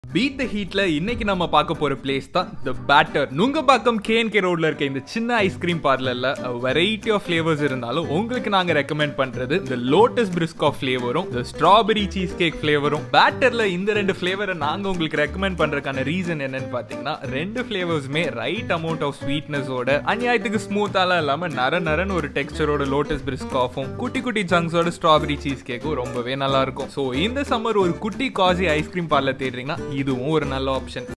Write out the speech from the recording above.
beat the ஹீட்ல இன்னைக்கு நம்ம பார்க்க போற பிளேஸ் தான் த பேட்டர் நுங்கம்பாக்கம் கேஎன்கே ரோட்ல இருக்க இந்த சின்ன ஐஸ்கிரீம் பார்லர்ல வெரைட்டி ஆஃப் ஃபிளேவர்ஸ் இருந்தாலும் உங்களுக்கு நாங்க ரெக்கமெண்ட் பண்றது இந்த லோட்டஸ் பிரிஸ்காஃப் ஃபிளேவரும் இந்த ஸ்ட்ராபெரி சீஸ் கேக் ஃபிளேவரும் பேட்டர்ல இந்த ரெண்டு ஃபிளேவரை நாங்க உங்களுக்கு ரெக்கமெண்ட் பண்றதுக்கான ரீசன் என்னன்னு பாத்தீங்கன்னா ரெண்டு ஃபிளேவர்ஸுமே ரைட் அமௌண்ட் ஆஃப் ஸ்வீட்னஸோட அநியாயத்துக்கு ஸ்மூத்தாலாம் இல்லாம நர நரன்னு ஒரு டெக்ஸ்டரோட லோட்டஸ் பிரிஸ்காஃபும் குட்டி குட்டி ஜங்ஸோட ஸ்ட்ராபெரி சீஸ் கேக்கும் ரொம்பவே நல்லா இருக்கும் ஸோ இந்த சம்மர் ஒரு குட்டி காசி ஐஸ்கிரீம் பார்லர் தேடுறீங்கன்னா இதுவும் ஒரு நல்ல ஆப்ஷன்